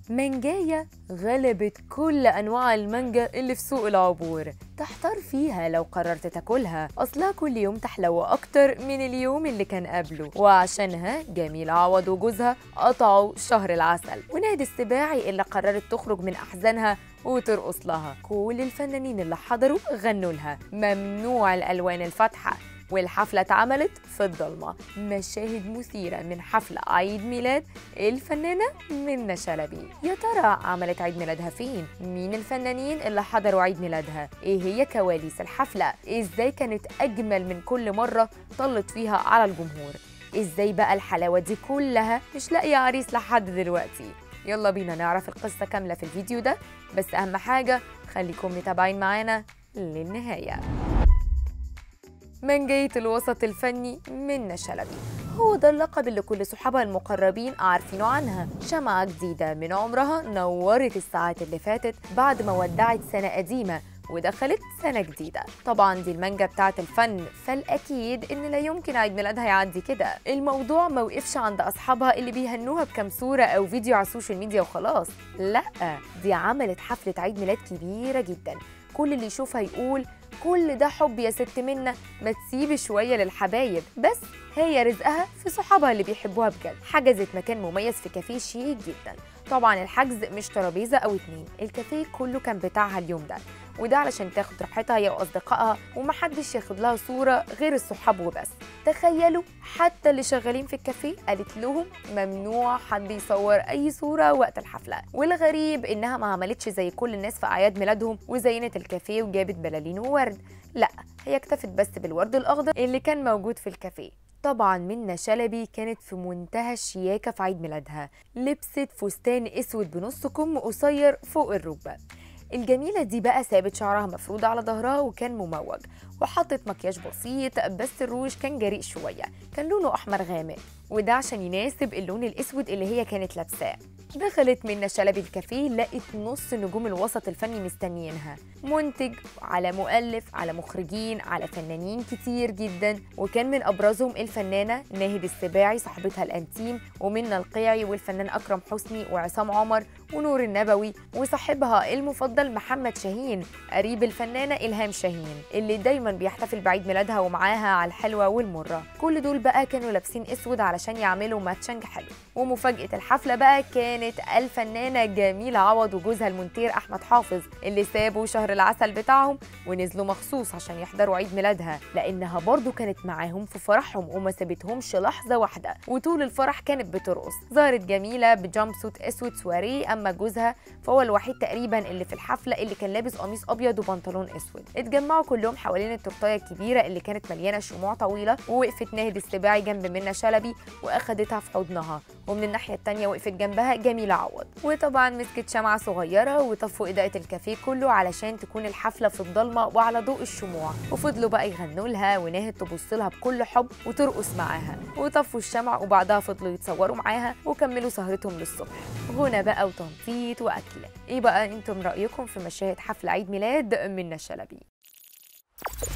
مانجاية غلبت كل أنواع المانجا اللي في سوق العبور تحتار فيها لو قررت تاكلها أصلها كل يوم تحلو أكتر من اليوم اللي كان قبله وعشانها جميل عوض وجوزها قطعوا شهر العسل ونادي السباعي اللي قررت تخرج من أحزانها وترقص لها كل الفنانين اللي حضروا غنوا لها ممنوع الألوان الفاتحة والحفلة اتعملت في الضلمة مشاهد مثيرة من حفلة عيد ميلاد الفنانة منى شلبي يا ترى عملت عيد ميلادها فين؟ مين الفنانين اللي حضروا عيد ميلادها؟ ايه هي كواليس الحفلة؟ ازاي كانت أجمل من كل مرة طلت فيها على الجمهور؟ ازاي بقى الحلاوة دي كلها مش لاقية عريس لحد دلوقتي؟ يلا بينا نعرف القصة كاملة في الفيديو ده بس أهم حاجة خليكم متابعين معانا للنهاية منجية الوسط الفني منى شلبي هو ده اللقب اللي كل صحابها المقربين عارفينه عنها شمعة جديدة من عمرها نورت الساعات اللي فاتت بعد ما ودعت سنة قديمة ودخلت سنة جديدة طبعا دي المانجا بتاعة الفن فالأكيد إن لا يمكن عيد ميلادها يعدي كده الموضوع ما وقفش عند أصحابها اللي بيهنوها بكام صورة أو فيديو على السوشيال ميديا وخلاص لا دي عملت حفلة عيد ميلاد كبيرة جدا كل اللي يشوفها يقول كل ده حب يا ست منى ما تسيبي شوية للحبايب بس هي رزقها في صحابها اللي بيحبوها بجد حجزت مكان مميز في كافيه شيك جدا طبعا الحجز مش ترابيزة أو اتنين الكافيه كله كان بتاعها اليوم ده وده علشان تاخد راحتها هي واصدقائها ومحدش ياخد لها صوره غير الصحاب وبس تخيلوا حتى اللي شغالين في الكافيه قالت لهم ممنوع حد يصور اي صوره وقت الحفله والغريب انها ما عملتش زي كل الناس في اعياد ميلادهم وزينت الكافيه وجابت بلالين وورد لا هي اكتفت بس بالورد الاخضر اللي كان موجود في الكافيه طبعا منى شلبي كانت في منتهى الشياكه في عيد ميلادها لبست فستان اسود بنص كم قصير فوق الركبه الجميلة دي بقى سابت شعرها مفرودة على ظهرها وكان مموج وحطت مكياج بسيط بس الروج كان جريء شوية كان لونه أحمر غامق وده عشان يناسب اللون الأسود اللي هي كانت لابساه دخلت منى شلبي الكافيه لقت نص نجوم الوسط الفني مستنيينها منتج على مؤلف على مخرجين على فنانين كتير جدا وكان من ابرزهم الفنانه ناهد السباعي صاحبتها الانتيم ومنى القيعي والفنان اكرم حسني وعصام عمر ونور النبوي وصاحبها المفضل محمد شاهين قريب الفنانه الهام شاهين اللي دايما بيحتفل بعيد ميلادها ومعاها على الحلوه والمره كل دول بقى كانوا لابسين اسود علشان يعملوا ماتشنج حلو ومفاجاه الحفله بقى كانت الفنانه جميله عوض وجوزها المونتير احمد حافظ اللي سابوا شهر العسل بتاعهم ونزلوا مخصوص عشان يحضروا عيد ميلادها لانها برضو كانت معاهم في فرحهم وما سابتهمش لحظه واحده وطول الفرح كانت بترقص ظهرت جميله بجامب سوت اسود سواري اما جوزها فهو الوحيد تقريبا اللي في الحفله اللي كان لابس قميص ابيض وبنطلون اسود اتجمعوا كلهم حوالين التورتايه الكبيره اللي كانت مليانه شموع طويله ووقفت ناهد السباعي جنب منى شلبي واخدتها في حضنها ومن الناحيه التانيه وقفت جنبها جميله عوض وطبعا مسكت شمعه صغيره وطفوا اضاءه الكافيه كله علشان تكون الحفله في الضلمه وعلى ضوء الشموع وفضلوا بقى يغنوا لها وناهد تبص لها بكل حب وترقص معاها وطفوا الشمع وبعدها فضلوا يتصوروا معاها وكملوا سهرتهم للصبح غنى بقى وتنطيط واكل ايه بقى انتم رايكم في مشاهد حفل عيد ميلاد منى شلبي